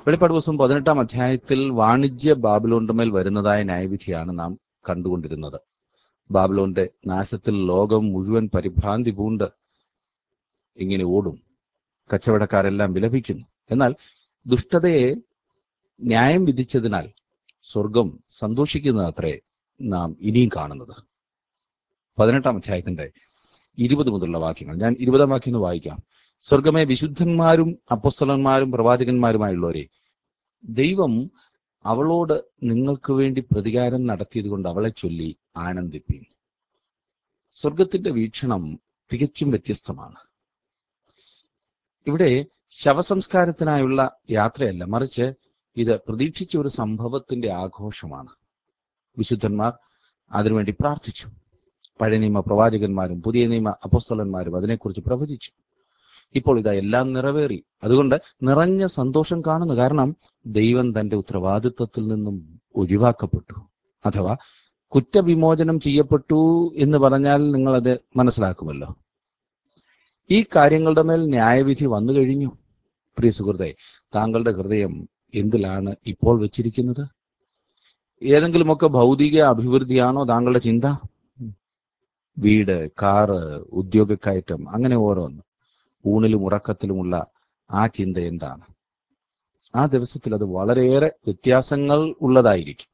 വെളിപ്പാട് പുസ്തകം പതിനെട്ടാം അധ്യായത്തിൽ വാണിജ്യ ബാബിലോണിന്റെ മേൽ വരുന്നതായ ന്യായവിധിയാണ് നാം കണ്ടുകൊണ്ടിരുന്നത് ബാബിലോന്റെ നാശത്തിൽ ലോകം മുഴുവൻ പരിഭ്രാന്തി പൂണ്ട് ഇങ്ങനെ ഓടും കച്ചവടക്കാരെല്ലാം വിലപിക്കുന്നു എന്നാൽ ദുഷ്ടതയെ ന്യായം വിധിച്ചതിനാൽ സ്വർഗം സന്തോഷിക്കുന്നത് അത്രേ നാം ഇനിയും കാണുന്നത് പതിനെട്ടാം അധ്യായത്തിന്റെ ഇരുപത് മുതലുള്ള വാക്യങ്ങൾ ഞാൻ ഇരുപതാം വാക്യം ഒന്ന് വായിക്കാം സ്വർഗമേ വിശുദ്ധന്മാരും അപ്പസ്തലന്മാരും പ്രവാചകന്മാരുമായുള്ളവരെ ദൈവം അവളോട് നിങ്ങൾക്ക് വേണ്ടി പ്രതികാരം നടത്തിയത് കൊണ്ട് അവളെ ചൊല്ലി ആനന്ദിപ്പീൻ സ്വർഗത്തിന്റെ വീക്ഷണം തികച്ചും വ്യത്യസ്തമാണ് ഇവിടെ ശവസംസ്കാരത്തിനായുള്ള യാത്രയല്ല മറിച്ച് ഇത് പ്രതീക്ഷിച്ച ഒരു സംഭവത്തിന്റെ ആഘോഷമാണ് വിശുദ്ധന്മാർ അതിനുവേണ്ടി പ്രാർത്ഥിച്ചു പഴയ നിയമ പ്രവാചകന്മാരും പുതിയ നിയമ അപ്പോസ്തലന്മാരും അതിനെക്കുറിച്ച് പ്രവചിച്ചു ഇപ്പോൾ ഇതാ എല്ലാം നിറവേറി അതുകൊണ്ട് നിറഞ്ഞ സന്തോഷം കാണുന്നു കാരണം ദൈവം തന്റെ ഉത്തരവാദിത്വത്തിൽ നിന്നും ഒഴിവാക്കപ്പെട്ടു അഥവാ കുറ്റവിമോചനം ചെയ്യപ്പെട്ടു എന്ന് പറഞ്ഞാൽ നിങ്ങൾ അത് മനസ്സിലാക്കുമല്ലോ ഈ കാര്യങ്ങളുടെ മേൽ ന്യായവിധി വന്നു കഴിഞ്ഞു പ്രിയ സുഹൃത്തെ താങ്കളുടെ ഹൃദയം എന്തിലാണ് ഇപ്പോൾ വെച്ചിരിക്കുന്നത് ഏതെങ്കിലുമൊക്കെ ഭൗതിക അഭിവൃദ്ധിയാണോ താങ്കളുടെ ചിന്ത വീട് കാറ് ഉദ്യോഗക്കയറ്റം അങ്ങനെ ഓരോന്ന് ഊണിലും ഉറക്കത്തിലുമുള്ള ആ ചിന്ത എന്താണ് ആ ദിവസത്തിൽ അത് വളരെയേറെ വ്യത്യാസങ്ങൾ ഉള്ളതായിരിക്കും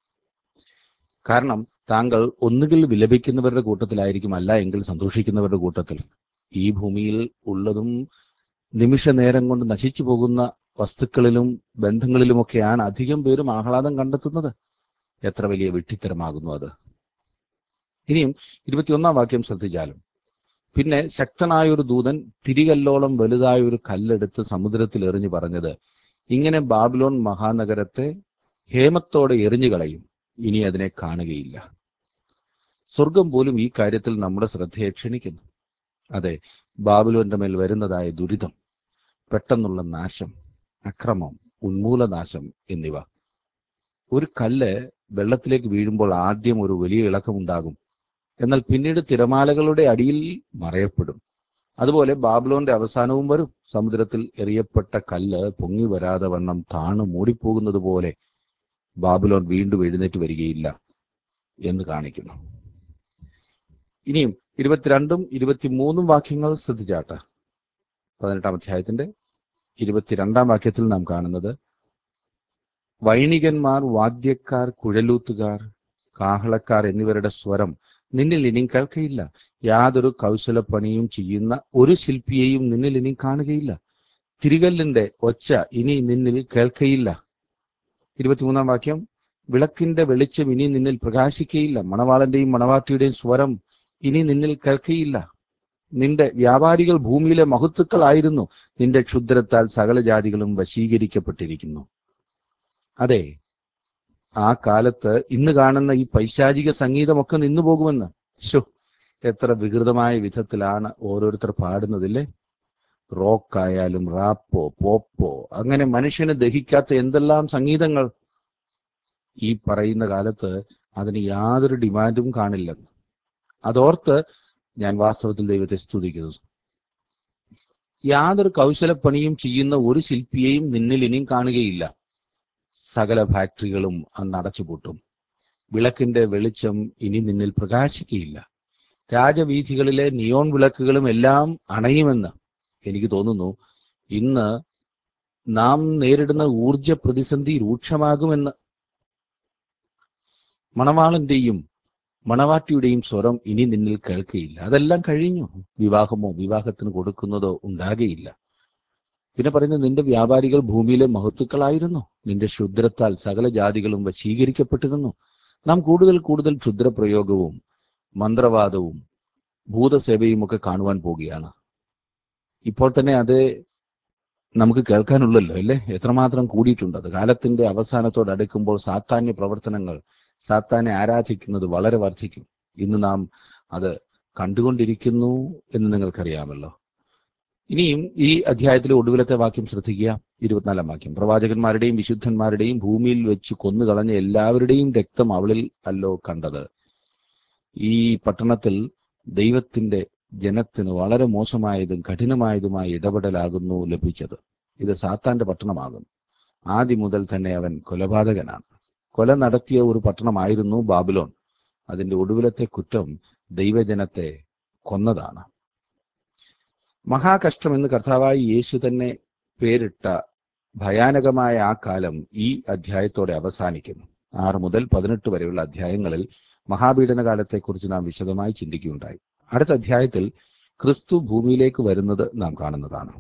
കാരണം താങ്കൾ ഒന്നുകിൽ വിലപിക്കുന്നവരുടെ കൂട്ടത്തിലായിരിക്കും അല്ല എങ്കിൽ സന്തോഷിക്കുന്നവരുടെ കൂട്ടത്തിൽ ഈ ഭൂമിയിൽ ഉള്ളതും നിമിഷ നേരം കൊണ്ട് നശിച്ചു പോകുന്ന വസ്തുക്കളിലും ബന്ധങ്ങളിലുമൊക്കെയാണ് അധികം പേരും ആഹ്ലാദം കണ്ടെത്തുന്നത് എത്ര വലിയ വിഡ്ഢിത്തരമാകുന്നു അത് ഇനിയും ഇരുപത്തിയൊന്നാം വാക്യം ശ്രദ്ധിച്ചാലും പിന്നെ ശക്തനായ ഒരു ദൂതൻ തിരികല്ലോളം വലുതായ ഒരു കല്ലെടുത്ത് സമുദ്രത്തിൽ എറിഞ്ഞു പറഞ്ഞത് ഇങ്ങനെ ബാബിലോൺ മഹാനഗരത്തെ ഹേമത്തോടെ എറിഞ്ഞു കളയും ഇനി അതിനെ കാണുകയില്ല സ്വർഗം പോലും ഈ കാര്യത്തിൽ നമ്മുടെ ശ്രദ്ധയെ ക്ഷണിക്കുന്നു അതെ ബാബിലോന്റെ മേൽ വരുന്നതായ ദുരിതം പെട്ടെന്നുള്ള നാശം അക്രമം ഉന്മൂലനാശം എന്നിവ ഒരു കല്ല് വെള്ളത്തിലേക്ക് വീഴുമ്പോൾ ആദ്യം ഒരു വലിയ ഇളക്കമുണ്ടാകും എന്നാൽ പിന്നീട് തിരമാലകളുടെ അടിയിൽ മറയപ്പെടും അതുപോലെ ബാബിലോന്റെ അവസാനവും വരും സമുദ്രത്തിൽ എറിയപ്പെട്ട കല്ല് പൊങ്ങി വരാതെ വണ്ണം താണു മൂടിപ്പോകുന്നത് പോലെ ബാബിലോൺ വീണ്ടും എഴുന്നേറ്റ് വരികയില്ല എന്ന് കാണിക്കുന്നു ഇനിയും ഇരുപത്തിരണ്ടും ഇരുപത്തിമൂന്നും വാക്യങ്ങൾ ശ്രദ്ധിച്ചാട്ടെ പതിനെട്ടാം അധ്യായത്തിന്റെ ഇരുപത്തിരണ്ടാം വാക്യത്തിൽ നാം കാണുന്നത് വൈണികന്മാർ വാദ്യക്കാർ കുഴലൂത്തുകാർ കാഹളക്കാർ എന്നിവരുടെ സ്വരം നിന്നിൽ ഇനിയും കേൾക്കയില്ല യാതൊരു കൗശലപ്പണിയും ചെയ്യുന്ന ഒരു ശില്പിയെയും നിന്നിൽ ഇനി കാണുകയില്ല തിരികല്ലിന്റെ ഒച്ച ഇനി നിന്നിൽ കേൾക്കയില്ല ഇരുപത്തിമൂന്നാം വാക്യം വിളക്കിന്റെ വെളിച്ചം ഇനി നിന്നിൽ പ്രകാശിക്കയില്ല മണവാളന്റെയും മണവാട്ടിയുടെയും സ്വരം ഇനി നിന്നിൽ കേൾക്കയില്ല നിന്റെ വ്യാപാരികൾ ഭൂമിയിലെ മഹത്തുക്കളായിരുന്നു നിന്റെ ക്ഷുദ്രത്താൽ സകല ജാതികളും വശീകരിക്കപ്പെട്ടിരിക്കുന്നു അതെ ആ കാലത്ത് ഇന്ന് കാണുന്ന ഈ പൈശാചിക സംഗീതമൊക്കെ നിന്നു പോകുമെന്ന് ശോ എത്ര വികൃതമായ വിധത്തിലാണ് ഓരോരുത്തർ പാടുന്നതില്ലേ റോക്കായാലും റാപ്പോ പോപ്പോ അങ്ങനെ മനുഷ്യന് ദഹിക്കാത്ത എന്തെല്ലാം സംഗീതങ്ങൾ ഈ പറയുന്ന കാലത്ത് അതിന് യാതൊരു ഡിമാൻഡും കാണില്ലെന്ന് അതോർത്ത് ഞാൻ വാസ്തവത്തിൽ ദൈവത്തെ സ്തുതിക്കുന്നു യാതൊരു കൗശലപ്പണിയും ചെയ്യുന്ന ഒരു ശില്പിയെയും നിന്നിൽ ഇനിയും കാണുകയില്ല സകല ഫാക്ടറികളും അന്ന് അടച്ചുപൂട്ടും വിളക്കിന്റെ വെളിച്ചം ഇനി നിന്നിൽ പ്രകാശിക്കുകയില്ല രാജവീഥികളിലെ നിയോൺ വിളക്കുകളും എല്ലാം അണയുമെന്ന് എനിക്ക് തോന്നുന്നു ഇന്ന് നാം നേരിടുന്ന ഊർജ പ്രതിസന്ധി രൂക്ഷമാകുമെന്ന് മണവാളന്റെയും മണവാട്ടിയുടെയും സ്വരം ഇനി നിന്നിൽ കേൾക്കുകയില്ല അതെല്ലാം കഴിഞ്ഞു വിവാഹമോ വിവാഹത്തിന് കൊടുക്കുന്നതോ ഉണ്ടാകുകയില്ല പിന്നെ പറയുന്നത് നിന്റെ വ്യാപാരികൾ ഭൂമിയിലെ മഹത്തുക്കളായിരുന്നു നിന്റെ ക്ഷുദ്രത്താൽ സകല ജാതികളും വശീകരിക്കപ്പെട്ടിരുന്നു നാം കൂടുതൽ കൂടുതൽ ക്ഷുദ്രപ്രയോഗവും മന്ത്രവാദവും ഭൂതസേവയും ഒക്കെ കാണുവാൻ പോവുകയാണ് ഇപ്പോൾ തന്നെ അത് നമുക്ക് കേൾക്കാനുള്ളല്ലോ അല്ലേ എത്രമാത്രം കൂടിയിട്ടുണ്ട് അത് കാലത്തിന്റെ അവസാനത്തോട് അടുക്കുമ്പോൾ സാത്താന്യ പ്രവർത്തനങ്ങൾ സാത്താനെ ആരാധിക്കുന്നത് വളരെ വർദ്ധിക്കും ഇന്ന് നാം അത് കണ്ടുകൊണ്ടിരിക്കുന്നു എന്ന് നിങ്ങൾക്കറിയാമല്ലോ ഇനിയും ഈ അധ്യായത്തിലെ ഒടുവിലത്തെ വാക്യം ശ്രദ്ധിക്കുക ഇരുപത്തിനാലാം വാക്യം പ്രവാചകന്മാരുടെയും വിശുദ്ധന്മാരുടെയും ഭൂമിയിൽ വെച്ച് കൊന്നുകളഞ്ഞ എല്ലാവരുടെയും രക്തം അവളിൽ അല്ലോ കണ്ടത് ഈ പട്ടണത്തിൽ ദൈവത്തിന്റെ ജനത്തിന് വളരെ മോശമായതും കഠിനമായതുമായ ഇടപെടലാകുന്നു ലഭിച്ചത് ഇത് സാത്താന്റെ പട്ടണമാകുന്നു ആദ്യം മുതൽ തന്നെ അവൻ കൊലപാതകനാണ് കൊല നടത്തിയ ഒരു പട്ടണമായിരുന്നു ബാബിലോൺ അതിന്റെ ഒടുവിലത്തെ കുറ്റം ദൈവജനത്തെ കൊന്നതാണ് മഹാകഷ്ടം എന്ന് കർത്താവായി യേശു തന്നെ പേരിട്ട ഭയാനകമായ ആ കാലം ഈ അധ്യായത്തോടെ അവസാനിക്കുന്നു ആറ് മുതൽ പതിനെട്ട് വരെയുള്ള അധ്യായങ്ങളിൽ മഹാപീഡന കാലത്തെക്കുറിച്ച് നാം വിശദമായി ചിന്തിക്കുകയുണ്ടായി അടുത്ത അധ്യായത്തിൽ ക്രിസ്തു ഭൂമിയിലേക്ക് വരുന്നത് നാം കാണുന്നതാണ്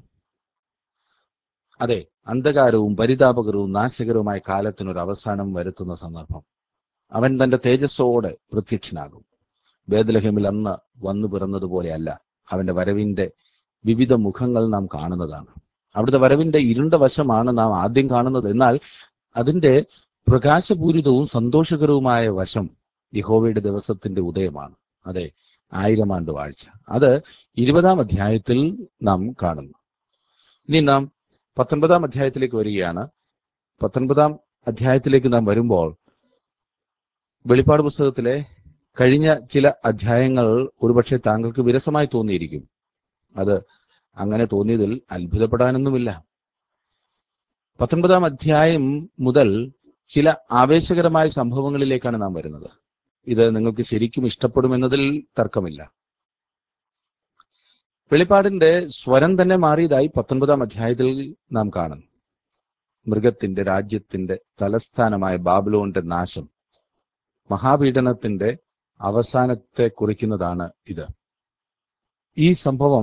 അതെ അന്ധകാരവും പരിതാപകരവും നാശകരവുമായ കാലത്തിനൊരു അവസാനം വരുത്തുന്ന സന്ദർഭം അവൻ തന്റെ തേജസ്സോടെ പ്രത്യക്ഷനാകും വേദലഹമിൽ അന്ന് വന്നു പിറന്നതുപോലെയല്ല അവന്റെ വരവിന്റെ വിവിധ മുഖങ്ങൾ നാം കാണുന്നതാണ് അവിടുത്തെ വരവിന്റെ ഇരുണ്ട വശമാണ് നാം ആദ്യം കാണുന്നത് എന്നാൽ അതിന്റെ പ്രകാശപൂരിതവും സന്തോഷകരവുമായ വശം യഹോവയുടെ ദിവസത്തിന്റെ ഉദയമാണ് അതെ ആയിരം ആണ്ട് വാഴ്ച അത് ഇരുപതാം അധ്യായത്തിൽ നാം കാണുന്നു ഇനി നാം പത്തൊൻപതാം അധ്യായത്തിലേക്ക് വരികയാണ് പത്തൊൻപതാം അധ്യായത്തിലേക്ക് നാം വരുമ്പോൾ വെളിപ്പാട് പുസ്തകത്തിലെ കഴിഞ്ഞ ചില അധ്യായങ്ങൾ ഒരുപക്ഷെ താങ്കൾക്ക് വിരസമായി തോന്നിയിരിക്കും അത് അങ്ങനെ തോന്നിയതിൽ അത്ഭുതപ്പെടാനൊന്നുമില്ല പത്തൊൻപതാം അധ്യായം മുതൽ ചില ആവേശകരമായ സംഭവങ്ങളിലേക്കാണ് നാം വരുന്നത് ഇത് നിങ്ങൾക്ക് ശരിക്കും ഇഷ്ടപ്പെടുമെന്നതിൽ തർക്കമില്ല വെളിപ്പാടിന്റെ സ്വരം തന്നെ മാറിയതായി പത്തൊൻപതാം അധ്യായത്തിൽ നാം കാണും മൃഗത്തിന്റെ രാജ്യത്തിന്റെ തലസ്ഥാനമായ ബാബിലോണിന്റെ നാശം മഹാപീഡനത്തിന്റെ അവസാനത്തെ കുറിക്കുന്നതാണ് ഇത് ഈ സംഭവം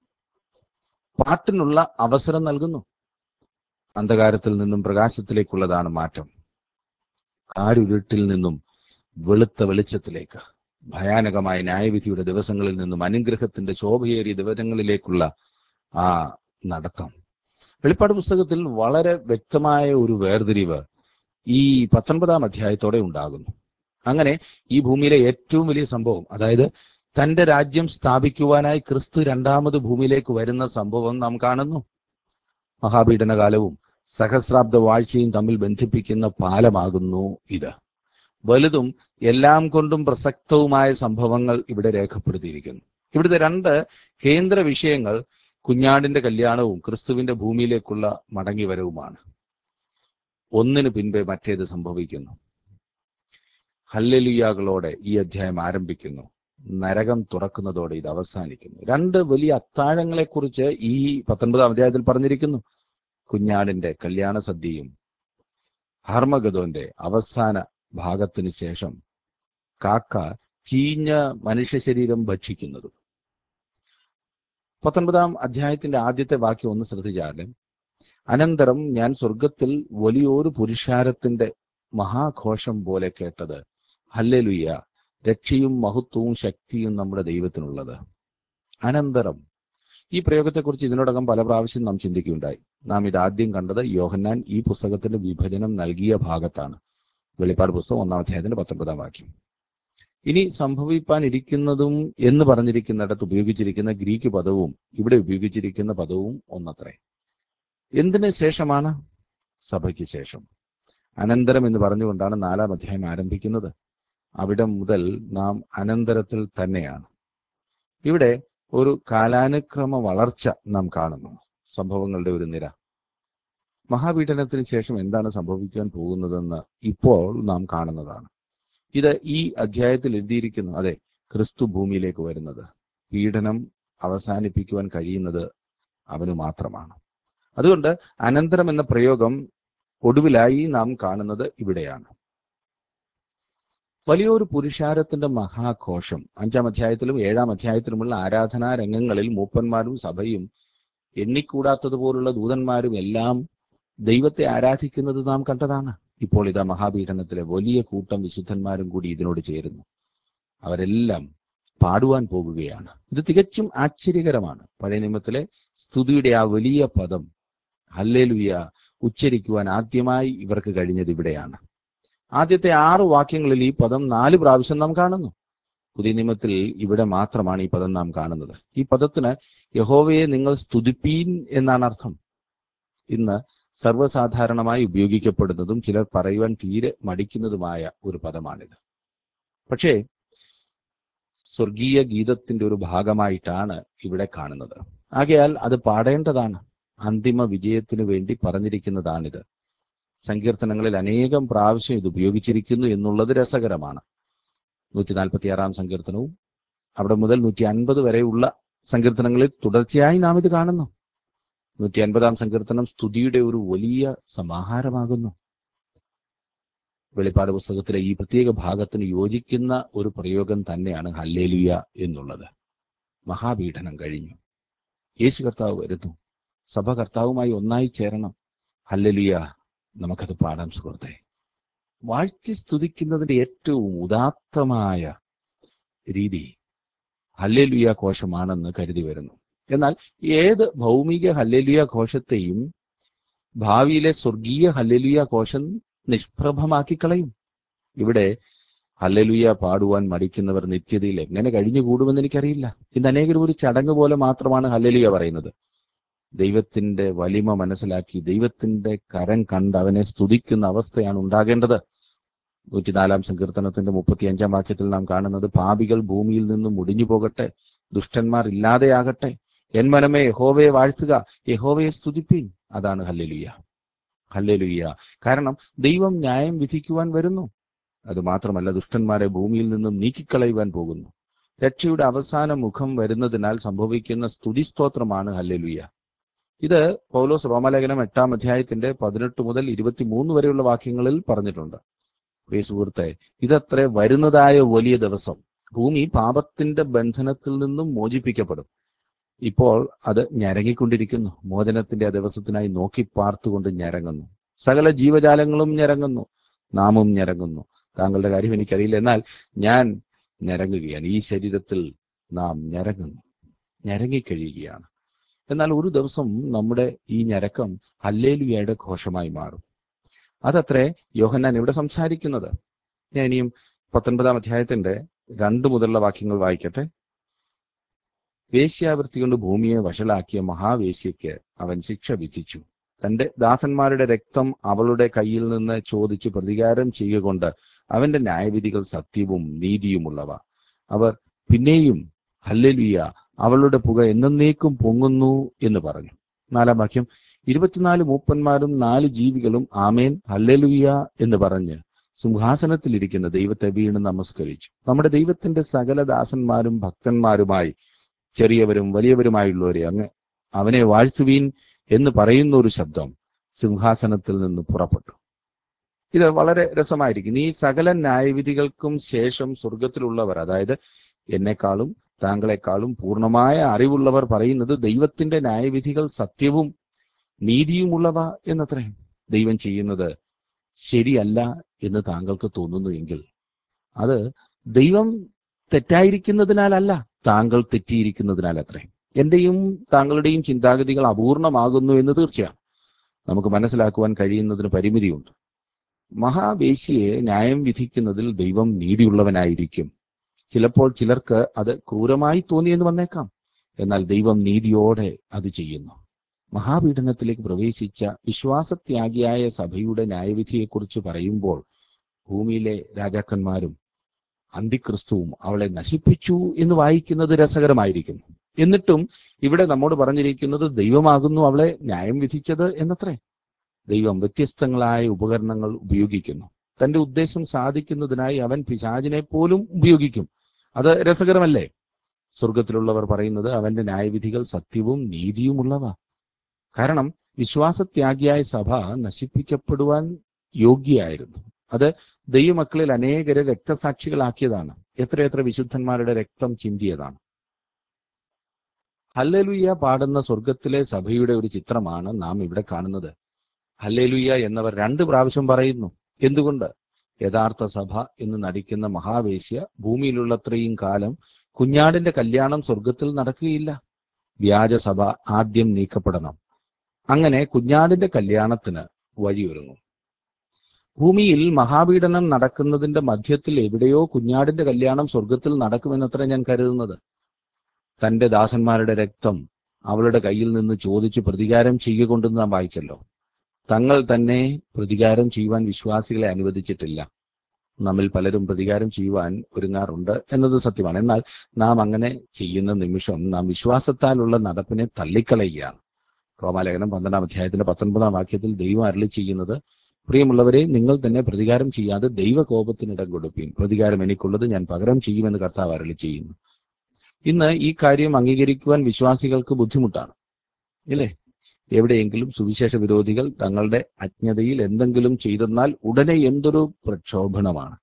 പാട്ടിനുള്ള അവസരം നൽകുന്നു അന്ധകാരത്തിൽ നിന്നും പ്രകാശത്തിലേക്കുള്ളതാണ് മാറ്റം കാരുരുട്ടിൽ നിന്നും വെളുത്ത വെളിച്ചത്തിലേക്ക് ഭയാനകമായ ന്യായവിധിയുടെ ദിവസങ്ങളിൽ നിന്നും അനുഗ്രഹത്തിന്റെ ശോഭയേറിയ ദിവസങ്ങളിലേക്കുള്ള ആ നടത്തം വെളിപ്പാട് പുസ്തകത്തിൽ വളരെ വ്യക്തമായ ഒരു വേർതിരിവ് ഈ പത്തൊൻപതാം അധ്യായത്തോടെ ഉണ്ടാകുന്നു അങ്ങനെ ഈ ഭൂമിയിലെ ഏറ്റവും വലിയ സംഭവം അതായത് തന്റെ രാജ്യം സ്ഥാപിക്കുവാനായി ക്രിസ്തു രണ്ടാമത് ഭൂമിയിലേക്ക് വരുന്ന സംഭവം നാം കാണുന്നു മഹാപീഡന കാലവും സഹസ്രാബ്ദ വാഴ്ചയും തമ്മിൽ ബന്ധിപ്പിക്കുന്ന പാലമാകുന്നു ഇത് വലുതും എല്ലാം കൊണ്ടും പ്രസക്തവുമായ സംഭവങ്ങൾ ഇവിടെ രേഖപ്പെടുത്തിയിരിക്കുന്നു ഇവിടുത്തെ രണ്ട് കേന്ദ്ര വിഷയങ്ങൾ കുഞ്ഞാടിന്റെ കല്യാണവും ക്രിസ്തുവിന്റെ ഭൂമിയിലേക്കുള്ള മടങ്ങിവരവുമാണ് ഒന്നിനു പിൻപേ മറ്റേത് സംഭവിക്കുന്നു ഹല്ലലുയാകളോടെ ഈ അധ്യായം ആരംഭിക്കുന്നു നരകം തുറക്കുന്നതോടെ ഇത് അവസാനിക്കുന്നു രണ്ട് വലിയ അത്താഴങ്ങളെക്കുറിച്ച് ഈ പത്തൊൻപതാം അധ്യായത്തിൽ പറഞ്ഞിരിക്കുന്നു കുഞ്ഞാടിന്റെ കല്യാണ സദ്യയും ഹർമഗതോന്റെ അവസാന ഭാഗത്തിന് ശേഷം കാക്ക ചീഞ്ഞ മനുഷ്യ ശരീരം ഭക്ഷിക്കുന്നതും പത്തൊൻപതാം അധ്യായത്തിന്റെ ആദ്യത്തെ വാക്യം ഒന്ന് ശ്രദ്ധിച്ചാല് അനന്തരം ഞാൻ സ്വർഗത്തിൽ വലിയൊരു പുരുഷാരത്തിന്റെ മഹാഘോഷം പോലെ കേട്ടത് ഹല്ലെലുയ്യ രക്ഷയും മഹത്വവും ശക്തിയും നമ്മുടെ ദൈവത്തിനുള്ളത് അനന്തരം ഈ പ്രയോഗത്തെക്കുറിച്ച് ഇതിനോടകം പല പ്രാവശ്യം നാം ചിന്തിക്കുകയുണ്ടായി നാം ഇത് ആദ്യം കണ്ടത് യോഹന്നാൻ ഈ പുസ്തകത്തിന്റെ വിഭജനം നൽകിയ ഭാഗത്താണ് വെളിപ്പാട് പുസ്തകം ഒന്നാം അധ്യായത്തിന്റെ പത്തൊൻപതാം വാക്യം ഇനി സംഭവിപ്പാനിരിക്കുന്നതും എന്ന് പറഞ്ഞിരിക്കുന്നിടത്ത് ഉപയോഗിച്ചിരിക്കുന്ന ഗ്രീക്ക് പദവും ഇവിടെ ഉപയോഗിച്ചിരിക്കുന്ന പദവും ഒന്നത്രേ എന്തിന് ശേഷമാണ് സഭയ്ക്ക് ശേഷം അനന്തരം എന്ന് പറഞ്ഞുകൊണ്ടാണ് നാലാം അധ്യായം ആരംഭിക്കുന്നത് അവിടെ മുതൽ നാം അനന്തരത്തിൽ തന്നെയാണ് ഇവിടെ ഒരു കാലാനുക്രമ വളർച്ച നാം കാണുന്നു സംഭവങ്ങളുടെ ഒരു നിര മഹാപീഡനത്തിന് ശേഷം എന്താണ് സംഭവിക്കാൻ പോകുന്നതെന്ന് ഇപ്പോൾ നാം കാണുന്നതാണ് ഇത് ഈ അധ്യായത്തിൽ എഴുതിയിരിക്കുന്നു അതെ ക്രിസ്തു ഭൂമിയിലേക്ക് വരുന്നത് പീഡനം അവസാനിപ്പിക്കുവാൻ കഴിയുന്നത് അവന് മാത്രമാണ് അതുകൊണ്ട് അനന്തരം എന്ന പ്രയോഗം ഒടുവിലായി നാം കാണുന്നത് ഇവിടെയാണ് വലിയൊരു പുരുഷാരത്തിന്റെ മഹാഘോഷം അഞ്ചാം അധ്യായത്തിലും ഏഴാം അധ്യായത്തിലുമുള്ള ആരാധനാ രംഗങ്ങളിൽ മൂപ്പന്മാരും സഭയും എണ്ണിക്കൂടാത്തതുപോലുള്ള ദൂതന്മാരും എല്ലാം ദൈവത്തെ ആരാധിക്കുന്നത് നാം കണ്ടതാണ് ഇപ്പോൾ ഇതാ മഹാപീഠനത്തിലെ വലിയ കൂട്ടം വിശുദ്ധന്മാരും കൂടി ഇതിനോട് ചേരുന്നു അവരെല്ലാം പാടുവാൻ പോകുകയാണ് ഇത് തികച്ചും ആശ്ചര്യകരമാണ് പഴയ നിയമത്തിലെ സ്തുതിയുടെ ആ വലിയ പദം ഹല്ലേലുയ ഉച്ചരിക്കുവാൻ ആദ്യമായി ഇവർക്ക് കഴിഞ്ഞത് ഇവിടെയാണ് ആദ്യത്തെ ആറ് വാക്യങ്ങളിൽ ഈ പദം നാല് പ്രാവശ്യം നാം കാണുന്നു പുതിയ നിയമത്തിൽ ഇവിടെ മാത്രമാണ് ഈ പദം നാം കാണുന്നത് ഈ പദത്തിന് യഹോവയെ നിങ്ങൾ സ്തുതിപ്പീൻ എന്നാണ് അർത്ഥം ഇന്ന് സർവ്വസാധാരണമായി ഉപയോഗിക്കപ്പെടുന്നതും ചിലർ പറയുവാൻ തീരെ മടിക്കുന്നതുമായ ഒരു പദമാണിത് പക്ഷേ സ്വർഗീയ ഗീതത്തിന്റെ ഒരു ഭാഗമായിട്ടാണ് ഇവിടെ കാണുന്നത് ആകയാൽ അത് പാടേണ്ടതാണ് അന്തിമ വിജയത്തിനു വേണ്ടി പറഞ്ഞിരിക്കുന്നതാണിത് സങ്കീർത്തനങ്ങളിൽ അനേകം പ്രാവശ്യം ഇത് ഉപയോഗിച്ചിരിക്കുന്നു എന്നുള്ളത് രസകരമാണ് നൂറ്റി നാൽപ്പത്തി ആറാം സങ്കീർത്തനവും അവിടെ മുതൽ നൂറ്റി അൻപത് വരെയുള്ള സങ്കീർത്തനങ്ങളിൽ തുടർച്ചയായി നാം ഇത് കാണുന്നു നൂറ്റി അൻപതാം സങ്കീർത്തനം സ്തുതിയുടെ ഒരു വലിയ സമാഹാരമാകുന്നു വെളിപ്പാട് പുസ്തകത്തിലെ ഈ പ്രത്യേക ഭാഗത്തിന് യോജിക്കുന്ന ഒരു പ്രയോഗം തന്നെയാണ് ഹല്ലേലുയ എന്നുള്ളത് മഹാപീഠനം കഴിഞ്ഞു യേശു കർത്താവ് വരുന്നു സഭ കർത്താവുമായി ഒന്നായി ചേരണം ഹല്ലേലുയ നമുക്കത് പാടാം സുഹൃത്തെ വാഴ്ത്തി സ്തുതിക്കുന്നതിന്റെ ഏറ്റവും ഉദാത്തമായ രീതി ഹല്ലേലുയ കോശമാണെന്ന് കരുതി വരുന്നു എന്നാൽ ഏത് ഭൗമിക ഹല്ലേലുയ കോശത്തെയും ഭാവിയിലെ സ്വർഗീയ ഹല്ലേലുയ കോശം നിഷ്പ്രഭമാക്കി കളയും ഇവിടെ ഹല്ലേലുയ പാടുവാൻ മടിക്കുന്നവർ നിത്യതയിൽ എങ്ങനെ കഴിഞ്ഞുകൂടുമെന്ന് എനിക്കറിയില്ല ഇന്ന് അനേകരും ഒരു ചടങ്ങ് പോലെ മാത്രമാണ് ഹല്ലേലുയ പറയുന്നത് ദൈവത്തിന്റെ വലിമ മനസ്സിലാക്കി ദൈവത്തിന്റെ കരം കണ്ട് അവനെ സ്തുതിക്കുന്ന അവസ്ഥയാണ് ഉണ്ടാകേണ്ടത് നൂറ്റിനാലാം സങ്കീർത്തനത്തിന്റെ മുപ്പത്തി അഞ്ചാം വാക്യത്തിൽ നാം കാണുന്നത് പാപികൾ ഭൂമിയിൽ നിന്നും മുടിഞ്ഞു പോകട്ടെ ദുഷ്ടന്മാർ ഇല്ലാതെയാകട്ടെ എൻ മനമേ യഹോവയെ വാഴ്ത്തുക യഹോവയെ സ്തുതിപ്പീൻ അതാണ് ഹല്ലേലുയ്യ ഹല്ലേലുയ്യ കാരണം ദൈവം ന്യായം വിധിക്കുവാൻ വരുന്നു അത് മാത്രമല്ല ദുഷ്ടന്മാരെ ഭൂമിയിൽ നിന്നും നീക്കിക്കളയുവാൻ പോകുന്നു രക്ഷയുടെ അവസാന മുഖം വരുന്നതിനാൽ സംഭവിക്കുന്ന സ്തുതിസ്തോത്രമാണ് ഹല്ലേലുയ്യ ഇത് പൗലോസ് റോമലേഖനം എട്ടാം അധ്യായത്തിന്റെ പതിനെട്ട് മുതൽ ഇരുപത്തിമൂന്ന് വരെയുള്ള വാക്യങ്ങളിൽ പറഞ്ഞിട്ടുണ്ട് പ്രിയ സുഹൃത്തെ ഇതത്ര വരുന്നതായ വലിയ ദിവസം ഭൂമി പാപത്തിന്റെ ബന്ധനത്തിൽ നിന്നും മോചിപ്പിക്കപ്പെടും ഇപ്പോൾ അത് ഞരങ്ങിക്കൊണ്ടിരിക്കുന്നു മോചനത്തിന്റെ ആ ദിവസത്തിനായി നോക്കി പാർത്തുകൊണ്ട് ഞരങ്ങുന്നു സകല ജീവജാലങ്ങളും ഞരങ്ങുന്നു നാമും ഞരങ്ങുന്നു താങ്കളുടെ കാര്യം എനിക്കറിയില്ല എന്നാൽ ഞാൻ ഞരങ്ങുകയാണ് ഈ ശരീരത്തിൽ നാം ഞരങ്ങുന്നു ഞരങ്ങിക്കഴിയുകയാണ് എന്നാൽ ഒരു ദിവസം നമ്മുടെ ഈ ഞരക്കം ഹല്ലേലുയയുടെ ഘോഷമായി മാറും അതത്രേ യോഹന്നാൻ ഇവിടെ സംസാരിക്കുന്നത് ഞാൻ ഇനിയും പത്തൊൻപതാം അധ്യായത്തിന്റെ രണ്ടു മുതലുള്ള വാക്യങ്ങൾ വായിക്കട്ടെ വേശ്യാവൃത്തി കൊണ്ട് ഭൂമിയെ വഷളാക്കിയ മഹാവേശ്യയ്ക്ക് അവൻ ശിക്ഷ വിധിച്ചു തന്റെ ദാസന്മാരുടെ രക്തം അവളുടെ കയ്യിൽ നിന്ന് ചോദിച്ചു പ്രതികാരം ചെയ്യുകൊണ്ട് അവന്റെ ന്യായവിധികൾ സത്യവും നീതിയുമുള്ളവ അവർ പിന്നെയും ഹല്ലലുയ അവളുടെ പുക എന്നേക്കും പൊങ്ങുന്നു എന്ന് പറഞ്ഞു നാലാം വാക്യം ഇരുപത്തിനാല് മൂപ്പന്മാരും നാല് ജീവികളും ആമേൻ ഹല്ലലുയ എന്ന് പറഞ്ഞ് സിംഹാസനത്തിലിരിക്കുന്ന ദൈവത്തെ വീണ് നമസ്കരിച്ചു നമ്മുടെ ദൈവത്തിന്റെ സകല ദാസന്മാരും ഭക്തന്മാരുമായി ചെറിയവരും വലിയവരുമായുള്ളവരെ അങ്ങ് അവനെ വാഴ്ത്തുവീൻ എന്ന് പറയുന്ന ഒരു ശബ്ദം സിംഹാസനത്തിൽ നിന്ന് പുറപ്പെട്ടു ഇത് വളരെ രസമായിരിക്കും ഈ സകല ന്യായവിധികൾക്കും ശേഷം സ്വർഗത്തിലുള്ളവർ അതായത് എന്നെക്കാളും താങ്കളെക്കാളും പൂർണ്ണമായ അറിവുള്ളവർ പറയുന്നത് ദൈവത്തിന്റെ ന്യായവിധികൾ സത്യവും നീതിയുമുള്ളവ എന്നത്രേ ദൈവം ചെയ്യുന്നത് ശരിയല്ല എന്ന് താങ്കൾക്ക് തോന്നുന്നു എങ്കിൽ അത് ദൈവം തെറ്റായിരിക്കുന്നതിനാലല്ല താങ്കൾ തെറ്റിയിരിക്കുന്നതിനാൽ അത്രേ എന്റെയും താങ്കളുടെയും ചിന്താഗതികൾ അപൂർണമാകുന്നു എന്ന് തീർച്ചയാണ് നമുക്ക് മനസ്സിലാക്കുവാൻ കഴിയുന്നതിന് പരിമിതിയുണ്ട് മഹാവേശിയെ ന്യായം വിധിക്കുന്നതിൽ ദൈവം നീതിയുള്ളവനായിരിക്കും ചിലപ്പോൾ ചിലർക്ക് അത് ക്രൂരമായി തോന്നിയെന്ന് വന്നേക്കാം എന്നാൽ ദൈവം നീതിയോടെ അത് ചെയ്യുന്നു മഹാപീഡനത്തിലേക്ക് പ്രവേശിച്ച വിശ്വാസത്യാഗിയായ സഭയുടെ ന്യായവിധിയെക്കുറിച്ച് പറയുമ്പോൾ ഭൂമിയിലെ രാജാക്കന്മാരും അന്തിക്രിസ്തുവും അവളെ നശിപ്പിച്ചു എന്ന് വായിക്കുന്നത് രസകരമായിരിക്കും എന്നിട്ടും ഇവിടെ നമ്മോട് പറഞ്ഞിരിക്കുന്നത് ദൈവമാകുന്നു അവളെ ന്യായം വിധിച്ചത് എന്നത്രേ ദൈവം വ്യത്യസ്തങ്ങളായ ഉപകരണങ്ങൾ ഉപയോഗിക്കുന്നു തന്റെ ഉദ്ദേശം സാധിക്കുന്നതിനായി അവൻ പിശാചിനെ പോലും ഉപയോഗിക്കും അത് രസകരമല്ലേ സ്വർഗത്തിലുള്ളവർ പറയുന്നത് അവന്റെ ന്യായവിധികൾ സത്യവും നീതിയുമുള്ളവ കാരണം വിശ്വാസത്യാഗിയായ സഭ നശിപ്പിക്കപ്പെടുവാൻ യോഗ്യയായിരുന്നു അത് ദൈവമക്കളിൽ അനേകരെ രക്തസാക്ഷികളാക്കിയതാണ് എത്രയെത്ര വിശുദ്ധന്മാരുടെ രക്തം ചിന്തിയതാണ് ഹല്ലലുയ്യ പാടുന്ന സ്വർഗത്തിലെ സഭയുടെ ഒരു ചിത്രമാണ് നാം ഇവിടെ കാണുന്നത് ഹല്ലേലുയ്യ എന്നവർ രണ്ട് പ്രാവശ്യം പറയുന്നു എന്തുകൊണ്ട് യഥാർത്ഥ സഭ എന്ന് നടിക്കുന്ന മഹാവേശ്യ ഭൂമിയിലുള്ളത്രയും കാലം കുഞ്ഞാടിന്റെ കല്യാണം സ്വർഗത്തിൽ നടക്കുകയില്ല വ്യാജസഭ ആദ്യം നീക്കപ്പെടണം അങ്ങനെ കുഞ്ഞാടിന്റെ കല്യാണത്തിന് വഴിയൊരുങ്ങും ഭൂമിയിൽ മഹാപീഡനം നടക്കുന്നതിന്റെ മധ്യത്തിൽ എവിടെയോ കുഞ്ഞാടിന്റെ കല്യാണം സ്വർഗത്തിൽ നടക്കുമെന്നത്ര ഞാൻ കരുതുന്നത് തന്റെ ദാസന്മാരുടെ രക്തം അവളുടെ കയ്യിൽ നിന്ന് ചോദിച്ചു പ്രതികാരം ചെയ്യുകൊണ്ടെന്ന് നാം വായിച്ചല്ലോ തങ്ങൾ തന്നെ പ്രതികാരം ചെയ്യുവാൻ വിശ്വാസികളെ അനുവദിച്ചിട്ടില്ല നമ്മിൽ പലരും പ്രതികാരം ചെയ്യുവാൻ ഒരുങ്ങാറുണ്ട് എന്നത് സത്യമാണ് എന്നാൽ നാം അങ്ങനെ ചെയ്യുന്ന നിമിഷം നാം വിശ്വാസത്താലുള്ള നടപ്പിനെ തള്ളിക്കളയുകയാണ് റോമാലേഖനം പന്ത്രണ്ടാം അധ്യായത്തിന്റെ പത്തൊൻപതാം വാക്യത്തിൽ ദൈവം അരളി ചെയ്യുന്നത് പ്രിയമുള്ളവരെ നിങ്ങൾ തന്നെ പ്രതികാരം ചെയ്യാതെ ദൈവകോപത്തിനിടം കൊടുപ്പീൻ പ്രതികാരം എനിക്കുള്ളത് ഞാൻ പകരം ചെയ്യുമെന്ന് കർത്താവ് അരളി ചെയ്യുന്നു ഇന്ന് ഈ കാര്യം അംഗീകരിക്കുവാൻ വിശ്വാസികൾക്ക് ബുദ്ധിമുട്ടാണ് ഇല്ലേ എവിടെയെങ്കിലും സുവിശേഷ വിരോധികൾ തങ്ങളുടെ അജ്ഞതയിൽ എന്തെങ്കിലും ചെയ്തെന്നാൽ ഉടനെ എന്തൊരു പ്രക്ഷോഭണമാണ്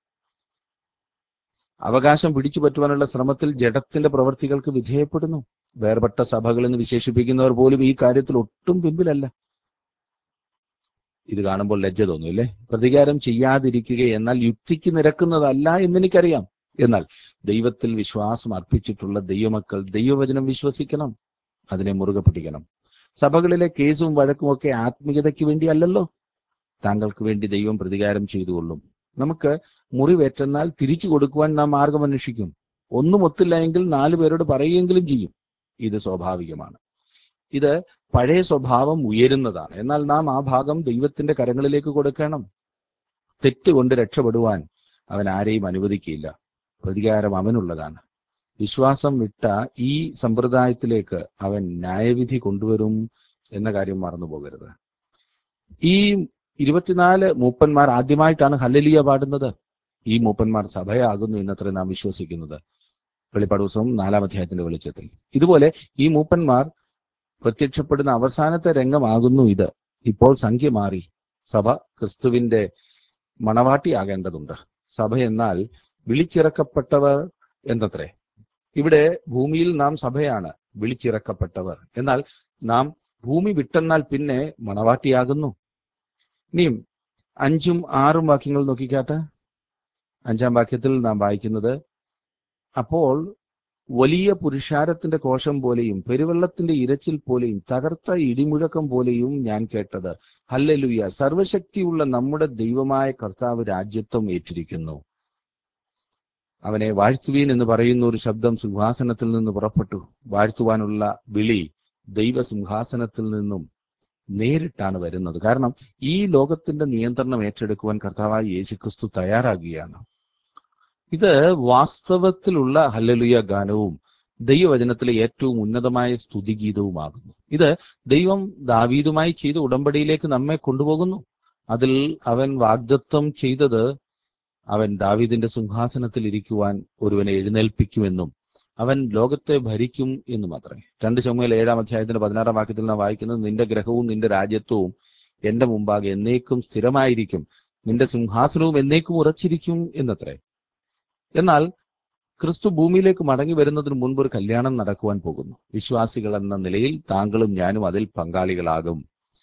അവകാശം പിടിച്ചു പറ്റുവാനുള്ള ശ്രമത്തിൽ ജഡത്തിന്റെ പ്രവർത്തികൾക്ക് വിധേയപ്പെടുന്നു വേർപെട്ട സഭകൾ എന്ന് വിശേഷിപ്പിക്കുന്നവർ പോലും ഈ കാര്യത്തിൽ ഒട്ടും പിമ്പിലല്ല ഇത് കാണുമ്പോൾ ലജ്ജ തോന്നും ഇല്ലേ പ്രതികാരം ചെയ്യാതിരിക്കുക എന്നാൽ യുക്തിക്ക് നിരക്കുന്നതല്ല എന്നെനിക്കറിയാം എന്നാൽ ദൈവത്തിൽ വിശ്വാസം അർപ്പിച്ചിട്ടുള്ള ദൈവമക്കൾ ദൈവവചനം വിശ്വസിക്കണം അതിനെ മുറുകെ പിടിക്കണം സഭകളിലെ കേസും വഴക്കും ഒക്കെ ആത്മീയതയ്ക്ക് വേണ്ടിയല്ലല്ലോ താങ്കൾക്ക് വേണ്ടി ദൈവം പ്രതികാരം ചെയ്തുകൊള്ളും നമുക്ക് മുറിവേറ്റെന്നാൽ തിരിച്ചു കൊടുക്കുവാൻ നാം മാർഗം അന്വേഷിക്കും ഒന്നും ഒത്തില്ല എങ്കിൽ നാലു പേരോട് പറയുകയെങ്കിലും ചെയ്യും ഇത് സ്വാഭാവികമാണ് ഇത് പഴയ സ്വഭാവം ഉയരുന്നതാണ് എന്നാൽ നാം ആ ഭാഗം ദൈവത്തിന്റെ കരങ്ങളിലേക്ക് കൊടുക്കണം തെറ്റുകൊണ്ട് രക്ഷപ്പെടുവാൻ അവൻ ആരെയും അനുവദിക്കില്ല പ്രതികാരം അവനുള്ളതാണ് വിശ്വാസം വിട്ട ഈ സമ്പ്രദായത്തിലേക്ക് അവൻ ന്യായവിധി കൊണ്ടുവരും എന്ന കാര്യം മറന്നു പോകരുത് ഈ ഇരുപത്തിനാല് മൂപ്പന്മാർ ആദ്യമായിട്ടാണ് ഹല്ലലിയ പാടുന്നത് ഈ മൂപ്പന്മാർ സഭയാകുന്നു എന്നത്ര നാം വിശ്വസിക്കുന്നത് വെളിപ്പാട് ദിവസം നാലാം അധ്യായത്തിന്റെ വെളിച്ചത്തിൽ ഇതുപോലെ ഈ മൂപ്പന്മാർ പ്രത്യക്ഷപ്പെടുന്ന അവസാനത്തെ രംഗമാകുന്നു ഇത് ഇപ്പോൾ സംഖ്യ മാറി സഭ ക്രിസ്തുവിന്റെ മണവാട്ടിയാകേണ്ടതുണ്ട് സഭ എന്നാൽ വിളിച്ചിറക്കപ്പെട്ടവർ എന്നത്രേ ഇവിടെ ഭൂമിയിൽ നാം സഭയാണ് വിളിച്ചിറക്കപ്പെട്ടവർ എന്നാൽ നാം ഭൂമി വിട്ടെന്നാൽ പിന്നെ മണവാട്ടിയാകുന്നു ഇനിയും അഞ്ചും ആറും വാക്യങ്ങൾ നോക്കിക്കാട്ടെ അഞ്ചാം വാക്യത്തിൽ നാം വായിക്കുന്നത് അപ്പോൾ വലിയ പുരുഷാരത്തിന്റെ കോശം പോലെയും പെരുവെള്ളത്തിന്റെ ഇരച്ചിൽ പോലെയും തകർത്ത ഇടിമുഴക്കം പോലെയും ഞാൻ കേട്ടത് ഹല്ലലുയ സർവശക്തിയുള്ള നമ്മുടെ ദൈവമായ കർത്താവ് രാജ്യത്വം ഏറ്റിരിക്കുന്നു അവനെ വാഴ്ത്തുവീൻ എന്ന് പറയുന്ന ഒരു ശബ്ദം സിംഹാസനത്തിൽ നിന്ന് പുറപ്പെട്ടു വാഴ്ത്തുവാനുള്ള വിളി ദൈവസിംഹാസനത്തിൽ നിന്നും നേരിട്ടാണ് വരുന്നത് കാരണം ഈ ലോകത്തിന്റെ നിയന്ത്രണം ഏറ്റെടുക്കുവാൻ കർത്താവായ യേശുക്രിസ്തു തയ്യാറാകുകയാണ് ഇത് വാസ്തവത്തിലുള്ള ഹല്ലലുയ ഗാനവും ദൈവവചനത്തിലെ ഏറ്റവും ഉന്നതമായ സ്തുതിഗീതവുമാകുന്നു ഇത് ദൈവം ദാവീദുമായി ചെയ്ത ഉടമ്പടിയിലേക്ക് നമ്മെ കൊണ്ടുപോകുന്നു അതിൽ അവൻ വാഗ്ദത്വം ചെയ്തത് അവൻ ദാവീദിന്റെ സിംഹാസനത്തിൽ ഇരിക്കുവാൻ ഒരുവനെ എഴുന്നേൽപ്പിക്കുമെന്നും അവൻ ലോകത്തെ ഭരിക്കും എന്നും അത്രേ രണ്ട് ചുമയിൽ ഏഴാം അധ്യായത്തിന്റെ പതിനാറാം വാക്യത്തിൽ നാം വായിക്കുന്നത് നിന്റെ ഗ്രഹവും നിന്റെ രാജ്യത്വവും എന്റെ മുമ്പാകെ എന്നേക്കും സ്ഥിരമായിരിക്കും നിന്റെ സിംഹാസനവും എന്നേക്കും ഉറച്ചിരിക്കും എന്നത്രേ എന്നാൽ ക്രിസ്തു ഭൂമിയിലേക്ക് മടങ്ങി വരുന്നതിന് മുൻപ് ഒരു കല്യാണം നടക്കുവാൻ പോകുന്നു വിശ്വാസികൾ എന്ന നിലയിൽ താങ്കളും ഞാനും അതിൽ പങ്കാളികളാകും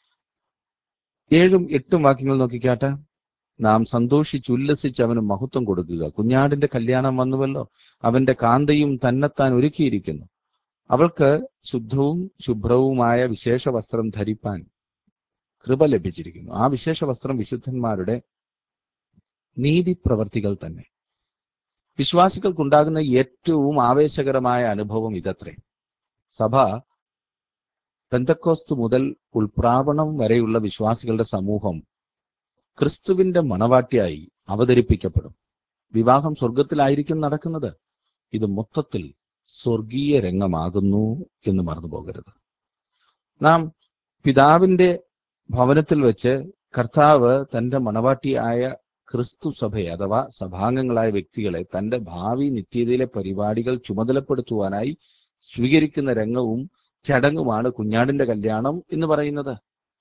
ഏഴും എട്ടും വാക്യങ്ങൾ നോക്കിക്കാട്ടെ നാം സന്തോഷിച്ചുല്ലസിച്ച് അവന് മഹത്വം കൊടുക്കുക കുഞ്ഞാടിന്റെ കല്യാണം വന്നുവല്ലോ അവന്റെ കാന്തയും തന്നെത്താൻ ഒരുക്കിയിരിക്കുന്നു അവൾക്ക് ശുദ്ധവും ശുഭ്രവുമായ വിശേഷ വസ്ത്രം ധരിപ്പാൻ കൃപ ലഭിച്ചിരിക്കുന്നു ആ വിശേഷ വസ്ത്രം വിശുദ്ധന്മാരുടെ നീതി പ്രവർത്തികൾ തന്നെ വിശ്വാസികൾക്കുണ്ടാകുന്ന ഏറ്റവും ആവേശകരമായ അനുഭവം ഇതത്രേ സഭ പെന്തക്കോസ്തു മുതൽ ഉൾപ്രാവണം വരെയുള്ള വിശ്വാസികളുടെ സമൂഹം ക്രിസ്തുവിന്റെ മണവാട്ടിയായി അവതരിപ്പിക്കപ്പെടും വിവാഹം സ്വർഗത്തിലായിരിക്കും നടക്കുന്നത് ഇത് മൊത്തത്തിൽ സ്വർഗീയ രംഗമാകുന്നു എന്ന് മറന്നു പോകരുത് നാം പിതാവിന്റെ ഭവനത്തിൽ വെച്ച് കർത്താവ് തന്റെ മണവാട്ടിയായ ക്രിസ്തു സഭയെ അഥവാ സഭാംഗങ്ങളായ വ്യക്തികളെ തന്റെ ഭാവി നിത്യതയിലെ പരിപാടികൾ ചുമതലപ്പെടുത്തുവാനായി സ്വീകരിക്കുന്ന രംഗവും ചടങ്ങുമാണ് കുഞ്ഞാടിന്റെ കല്യാണം എന്ന് പറയുന്നത്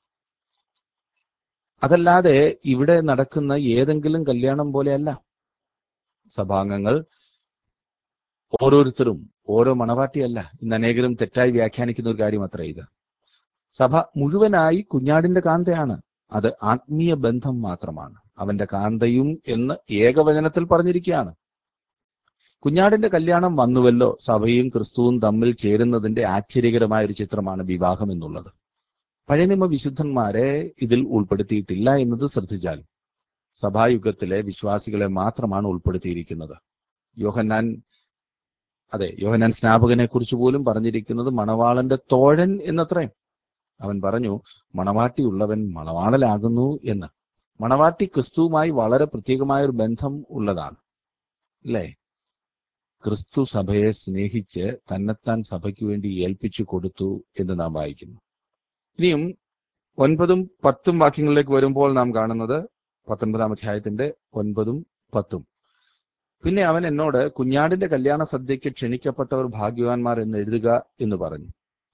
അതല്ലാതെ ഇവിടെ നടക്കുന്ന ഏതെങ്കിലും കല്യാണം പോലെയല്ല സഭാംഗങ്ങൾ ഓരോരുത്തരും ഓരോ മണവാട്ടിയല്ല ഇന്ന് അനേകരും തെറ്റായി വ്യാഖ്യാനിക്കുന്ന ഒരു കാര്യം അത്ര ഇത് സഭ മുഴുവനായി കുഞ്ഞാടിന്റെ കാന്തയാണ് അത് ആത്മീയ ബന്ധം മാത്രമാണ് അവന്റെ കാന്തയും എന്ന് ഏകവചനത്തിൽ പറഞ്ഞിരിക്കുകയാണ് കുഞ്ഞാടിന്റെ കല്യാണം വന്നുവല്ലോ സഭയും ക്രിസ്തുവും തമ്മിൽ ചേരുന്നതിന്റെ ആശ്ചര്യകരമായ ഒരു ചിത്രമാണ് വിവാഹം എന്നുള്ളത് പഴയ നിയമ വിശുദ്ധന്മാരെ ഇതിൽ ഉൾപ്പെടുത്തിയിട്ടില്ല എന്നത് ശ്രദ്ധിച്ചാൽ സഭായുഗത്തിലെ വിശ്വാസികളെ മാത്രമാണ് ഉൾപ്പെടുത്തിയിരിക്കുന്നത് യോഹന്നാൻ അതെ യോഹന്നാൻ സ്നാപകനെ കുറിച്ച് പോലും പറഞ്ഞിരിക്കുന്നത് മണവാളന്റെ തോഴൻ എന്നത്രേ അവൻ പറഞ്ഞു മണവാട്ടിയുള്ളവൻ മണവാളലാകുന്നു എന്ന് മണവാട്ടി ക്രിസ്തുവുമായി വളരെ പ്രത്യേകമായ ഒരു ബന്ധം ഉള്ളതാണ് അല്ലേ ക്രിസ്തു സഭയെ സ്നേഹിച്ച് തന്നെത്താൻ സഭയ്ക്ക് വേണ്ടി ഏൽപ്പിച്ചു കൊടുത്തു എന്ന് നാം വായിക്കുന്നു ഇനിയും ഒൻപതും പത്തും വാക്യങ്ങളിലേക്ക് വരുമ്പോൾ നാം കാണുന്നത് പത്തൊൻപതാം അധ്യായത്തിന്റെ ഒൻപതും പത്തും പിന്നെ അവൻ എന്നോട് കുഞ്ഞാടിന്റെ കല്യാണ സദ്യയ്ക്ക് ക്ഷണിക്കപ്പെട്ടവർ ഭാഗ്യവാന്മാർ എന്ന് എഴുതുക എന്ന് പറഞ്ഞു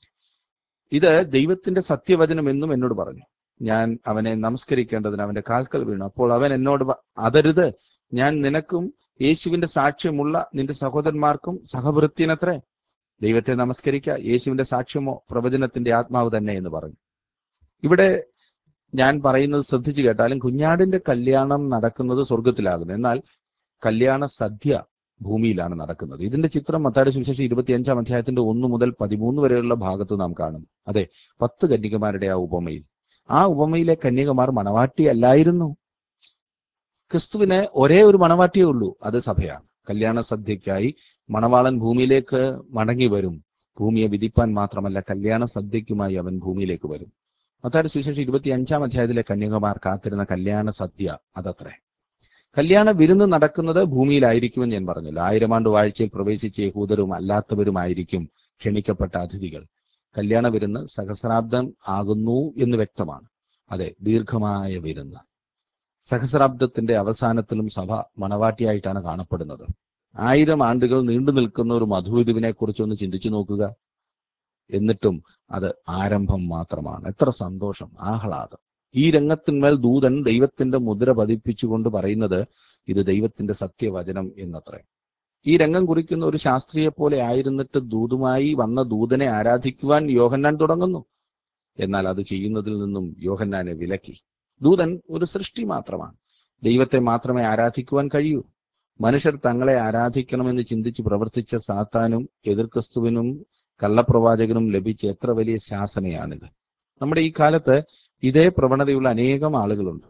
ഇത് ദൈവത്തിന്റെ സത്യവചനം എന്നും എന്നോട് പറഞ്ഞു ഞാൻ അവനെ നമസ്കരിക്കേണ്ടതിന് അവന്റെ കാൽക്കൽ വീണു അപ്പോൾ അവൻ എന്നോട് പ- അതരുത് ഞാൻ നിനക്കും യേശുവിന്റെ സാക്ഷ്യമുള്ള നിന്റെ സഹോദരന്മാർക്കും സഹവൃത്തിനത്രേ ദൈവത്തെ നമസ്കരിക്ക യേശുവിന്റെ സാക്ഷ്യമോ പ്രവചനത്തിന്റെ ആത്മാവ് തന്നെ എന്ന് പറഞ്ഞു ഇവിടെ ഞാൻ പറയുന്നത് ശ്രദ്ധിച്ചു കേട്ടാലും കുഞ്ഞാടിന്റെ കല്യാണം നടക്കുന്നത് സ്വർഗത്തിലാകുന്നു എന്നാൽ കല്യാണ സദ്യ ഭൂമിയിലാണ് നടക്കുന്നത് ഇതിന്റെ ചിത്രം മത്തായുടെ സുവിശേഷം ഇരുപത്തിയഞ്ചാം അധ്യായത്തിന്റെ ഒന്ന് മുതൽ പതിമൂന്ന് വരെയുള്ള ഭാഗത്ത് നാം കാണും അതെ പത്ത് കന്യകമാരുടെ ആ ഉപമയിൽ ആ ഉപമയിലെ കന്യകമാർ മണവാട്ടി അല്ലായിരുന്നു ക്രിസ്തുവിന് ഒരേ ഒരു മണവാട്ടിയേ ഉള്ളൂ അത് സഭയാണ് കല്യാണ സദ്യക്കായി മണവാളൻ ഭൂമിയിലേക്ക് മടങ്ങി വരും ഭൂമിയെ വിധിപ്പാൻ മാത്രമല്ല കല്യാണ സദ്യക്കുമായി അവൻ ഭൂമിയിലേക്ക് വരും മത്തായുടെ സുവിശേഷം ഇരുപത്തി അഞ്ചാം അധ്യായത്തിലെ കന്യകമാർ കാത്തിരുന്ന കല്യാണ സദ്യ അതത്രേ കല്യാണ വിരുന്ന് നടക്കുന്നത് ഭൂമിയിലായിരിക്കുമെന്ന് ഞാൻ പറഞ്ഞല്ലോ ആയിരം ആണ്ട് വാഴ്ചയിൽ പ്രവേശിച്ച യഹൂദരും അല്ലാത്തവരുമായിരിക്കും ക്ഷണിക്കപ്പെട്ട അതിഥികൾ കല്യാണ വിരുന്ന് സഹസ്രാബ്ദം ആകുന്നു എന്ന് വ്യക്തമാണ് അതെ ദീർഘമായ വിരുന്ന് സഹസ്രാബ്ദത്തിന്റെ അവസാനത്തിലും സഭ മണവാട്ടിയായിട്ടാണ് കാണപ്പെടുന്നത് ആയിരം ആണ്ടുകൾ നീണ്ടു നിൽക്കുന്ന ഒരു മധുവിധുവിനെ കുറിച്ചൊന്ന് ചിന്തിച്ചു നോക്കുക എന്നിട്ടും അത് ആരംഭം മാത്രമാണ് എത്ര സന്തോഷം ആഹ്ലാദം ഈ രംഗത്തിന്മേൽ ദൂതൻ ദൈവത്തിന്റെ മുദ്ര പതിപ്പിച്ചുകൊണ്ട് പറയുന്നത് ഇത് ദൈവത്തിന്റെ സത്യവചനം എന്നത്രേ ഈ രംഗം കുറിക്കുന്ന ഒരു ശാസ്ത്രിയെ പോലെ ആയിരുന്നിട്ട് ദൂതുമായി വന്ന ദൂതനെ ആരാധിക്കുവാൻ യോഹന്നാൻ തുടങ്ങുന്നു എന്നാൽ അത് ചെയ്യുന്നതിൽ നിന്നും യോഹന്നാനെ വിലക്കി ദൂതൻ ഒരു സൃഷ്ടി മാത്രമാണ് ദൈവത്തെ മാത്രമേ ആരാധിക്കുവാൻ കഴിയൂ മനുഷ്യർ തങ്ങളെ ആരാധിക്കണമെന്ന് ചിന്തിച്ച് പ്രവർത്തിച്ച സാത്താനും എതിർക്രിസ്തുവിനും കള്ളപ്രവാചകനും ലഭിച്ച എത്ര വലിയ ശാസനയാണിത് നമ്മുടെ ഈ കാലത്ത് ഇതേ പ്രവണതയുള്ള അനേകം ആളുകളുണ്ട്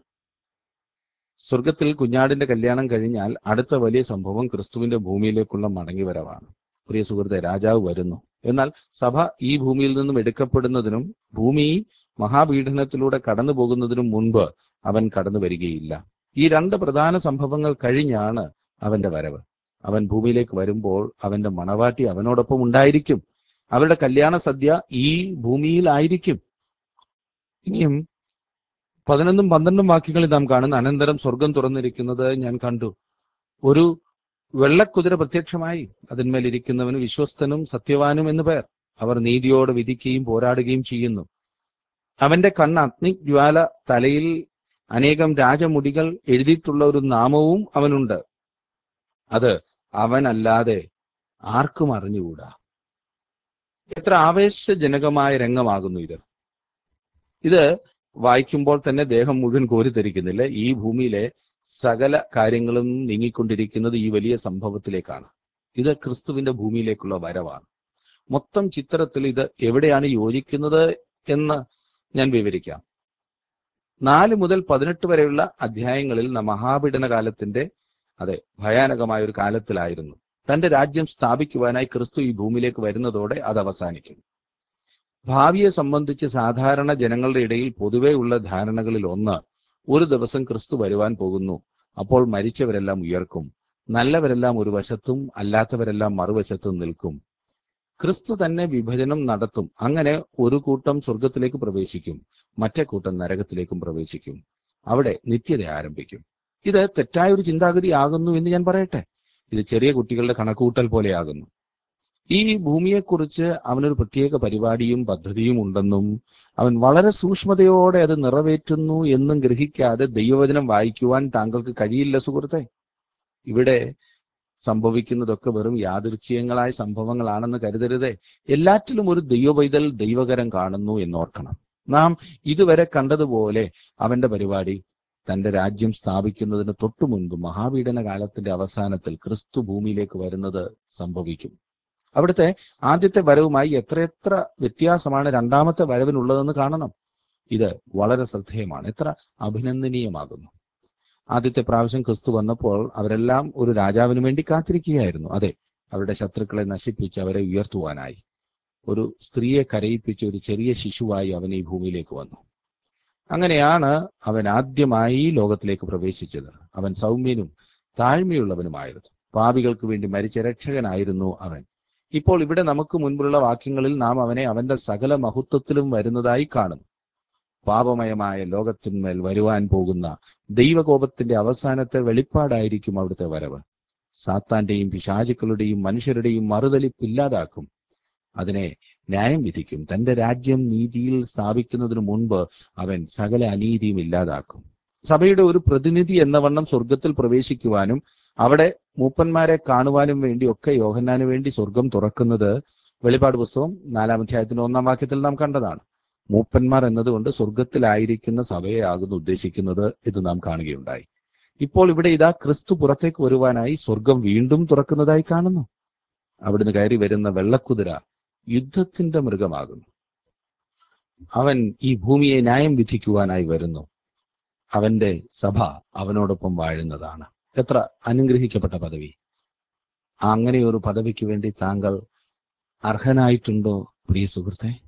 സ്വർഗത്തിൽ കുഞ്ഞാടിന്റെ കല്യാണം കഴിഞ്ഞാൽ അടുത്ത വലിയ സംഭവം ക്രിസ്തുവിന്റെ ഭൂമിയിലേക്കുള്ള മടങ്ങിവരവാണ് പ്രിയ സുഹൃത്തെ രാജാവ് വരുന്നു എന്നാൽ സഭ ഈ ഭൂമിയിൽ നിന്നും എടുക്കപ്പെടുന്നതിനും ഭൂമി മഹാപീഡനത്തിലൂടെ കടന്നു പോകുന്നതിനും മുൻപ് അവൻ കടന്നു വരികയില്ല ഈ രണ്ട് പ്രധാന സംഭവങ്ങൾ കഴിഞ്ഞാണ് അവന്റെ വരവ് അവൻ ഭൂമിയിലേക്ക് വരുമ്പോൾ അവന്റെ മണവാട്ടി അവനോടൊപ്പം ഉണ്ടായിരിക്കും അവരുടെ കല്യാണ സദ്യ ഈ ഭൂമിയിലായിരിക്കും ഇനിയും പതിനൊന്നും പന്ത്രണ്ടും വാക്യങ്ങളിൽ നാം കാണുന്ന അനന്തരം സ്വർഗം തുറന്നിരിക്കുന്നത് ഞാൻ കണ്ടു ഒരു വെള്ളക്കുതിര പ്രത്യക്ഷമായി അതിന്മേൽ ഇരിക്കുന്നവന് വിശ്വസ്തനും സത്യവാനും എന്ന് പേർ അവർ നീതിയോടെ വിധിക്കുകയും പോരാടുകയും ചെയ്യുന്നു അവന്റെ കണ്ണ് അഗ്നിജ്വാല തലയിൽ അനേകം രാജമുടികൾ എഴുതിയിട്ടുള്ള ഒരു നാമവും അവനുണ്ട് അത് അവനല്ലാതെ ആർക്കും അറിഞ്ഞുകൂടാ എത്ര ആവേശജനകമായ രംഗമാകുന്നു ഇത് ഇത് വായിക്കുമ്പോൾ തന്നെ ദേഹം മുഴുവൻ കോരിത്തരിക്കുന്നില്ല ഈ ഭൂമിയിലെ സകല കാര്യങ്ങളും നീങ്ങിക്കൊണ്ടിരിക്കുന്നത് ഈ വലിയ സംഭവത്തിലേക്കാണ് ഇത് ക്രിസ്തുവിന്റെ ഭൂമിയിലേക്കുള്ള വരവാണ് മൊത്തം ചിത്രത്തിൽ ഇത് എവിടെയാണ് യോജിക്കുന്നത് എന്ന് ഞാൻ വിവരിക്കാം നാല് മുതൽ പതിനെട്ട് വരെയുള്ള അധ്യായങ്ങളിൽ നാം മഹാപീഡന കാലത്തിന്റെ അതെ ഭയാനകമായ ഒരു കാലത്തിലായിരുന്നു തന്റെ രാജ്യം സ്ഥാപിക്കുവാനായി ക്രിസ്തു ഈ ഭൂമിയിലേക്ക് വരുന്നതോടെ അത് അവസാനിക്കും ഭാവിയെ സംബന്ധിച്ച് സാധാരണ ജനങ്ങളുടെ ഇടയിൽ പൊതുവെ ഉള്ള ധാരണകളിൽ ഒന്ന് ഒരു ദിവസം ക്രിസ്തു വരുവാൻ പോകുന്നു അപ്പോൾ മരിച്ചവരെല്ലാം ഉയർക്കും നല്ലവരെല്ലാം ഒരു വശത്തും അല്ലാത്തവരെല്ലാം മറുവശത്തും നിൽക്കും ക്രിസ്തു തന്നെ വിഭജനം നടത്തും അങ്ങനെ ഒരു കൂട്ടം സ്വർഗത്തിലേക്ക് പ്രവേശിക്കും മറ്റേ കൂട്ടം നരകത്തിലേക്കും പ്രവേശിക്കും അവിടെ നിത്യത ആരംഭിക്കും ഇത് തെറ്റായ ഒരു ചിന്താഗതി ആകുന്നു എന്ന് ഞാൻ പറയട്ടെ ഇത് ചെറിയ കുട്ടികളുടെ കണക്കുകൂട്ടൽ പോലെയാകുന്നു ഈ ഭൂമിയെക്കുറിച്ച് അവനൊരു പ്രത്യേക പരിപാടിയും പദ്ധതിയും ഉണ്ടെന്നും അവൻ വളരെ സൂക്ഷ്മതയോടെ അത് നിറവേറ്റുന്നു എന്നും ഗ്രഹിക്കാതെ ദൈവവചനം വായിക്കുവാൻ താങ്കൾക്ക് കഴിയില്ല സുഹൃത്തെ ഇവിടെ സംഭവിക്കുന്നതൊക്കെ വെറും യാദൃച്ഛികങ്ങളായ സംഭവങ്ങളാണെന്ന് കരുതരുതേ എല്ലാറ്റിലും ഒരു ദൈവവൈതൽ ദൈവകരം കാണുന്നു എന്നോർക്കണം നാം ഇതുവരെ കണ്ടതുപോലെ അവന്റെ പരിപാടി തന്റെ രാജ്യം സ്ഥാപിക്കുന്നതിന് തൊട്ടു മുൻപ് മഹാപീഡന കാലത്തിന്റെ അവസാനത്തിൽ ക്രിസ്തു ഭൂമിയിലേക്ക് വരുന്നത് സംഭവിക്കും അവിടുത്തെ ആദ്യത്തെ വരവുമായി എത്രയെത്ര വ്യത്യാസമാണ് രണ്ടാമത്തെ വരവിനുള്ളതെന്ന് കാണണം ഇത് വളരെ ശ്രദ്ധേയമാണ് എത്ര അഭിനന്ദനീയമാകുന്നു ആദ്യത്തെ പ്രാവശ്യം ക്രിസ്തു വന്നപ്പോൾ അവരെല്ലാം ഒരു രാജാവിന് വേണ്ടി കാത്തിരിക്കുകയായിരുന്നു അതെ അവരുടെ ശത്രുക്കളെ നശിപ്പിച്ച് അവരെ ഉയർത്തുവാനായി ഒരു സ്ത്രീയെ കരയിപ്പിച്ച് ഒരു ചെറിയ ശിശുവായി അവൻ ഈ ഭൂമിയിലേക്ക് വന്നു അങ്ങനെയാണ് അവൻ ആദ്യമായി ലോകത്തിലേക്ക് പ്രവേശിച്ചത് അവൻ സൗമ്യനും താഴ്മയുള്ളവനുമായിരുന്നു പാപികൾക്ക് വേണ്ടി മരിച്ച രക്ഷകനായിരുന്നു അവൻ ഇപ്പോൾ ഇവിടെ നമുക്ക് മുൻപുള്ള വാക്യങ്ങളിൽ നാം അവനെ അവന്റെ സകല മഹത്വത്തിലും വരുന്നതായി കാണുന്നു പാപമയമായ ലോകത്തിന്മേൽ വരുവാൻ പോകുന്ന ദൈവകോപത്തിന്റെ അവസാനത്തെ വെളിപ്പാടായിരിക്കും അവിടുത്തെ വരവ് സാത്താന്റെയും പിശാചുക്കളുടെയും മനുഷ്യരുടെയും മറുതലിപ്പ് ഇല്ലാതാക്കും അതിനെ ന്യായം വിധിക്കും തന്റെ രാജ്യം നീതിയിൽ സ്ഥാപിക്കുന്നതിന് മുൻപ് അവൻ സകല അനീതിയും ഇല്ലാതാക്കും സഭയുടെ ഒരു പ്രതിനിധി എന്ന വണ്ണം സ്വർഗത്തിൽ പ്രവേശിക്കുവാനും അവിടെ മൂപ്പന്മാരെ കാണുവാനും വേണ്ടി ഒക്കെ യോഹന്നാന് വേണ്ടി സ്വർഗം തുറക്കുന്നത് വെളിപ്പാട് പുസ്തകം നാലാം അധ്യായത്തിന്റെ ഒന്നാം വാക്യത്തിൽ നാം കണ്ടതാണ് മൂപ്പന്മാർ എന്നതുകൊണ്ട് സ്വർഗത്തിലായിരിക്കുന്ന സഭയെ ആകുന്നു ഉദ്ദേശിക്കുന്നത് ഇത് നാം കാണുകയുണ്ടായി ഇപ്പോൾ ഇവിടെ ഇതാ ക്രിസ്തു പുറത്തേക്ക് വരുവാനായി സ്വർഗം വീണ്ടും തുറക്കുന്നതായി കാണുന്നു അവിടുന്ന് കയറി വരുന്ന വെള്ളക്കുതിര യുദ്ധത്തിന്റെ മൃഗമാകുന്നു അവൻ ഈ ഭൂമിയെ ന്യായം വിധിക്കുവാനായി വരുന്നു അവന്റെ സഭ അവനോടൊപ്പം വാഴുന്നതാണ് എത്ര അനുഗ്രഹിക്കപ്പെട്ട പദവി അങ്ങനെ ഒരു പദവിക്ക് വേണ്ടി താങ്കൾ അർഹനായിട്ടുണ്ടോ പ്രിയ സുഹൃത്തെ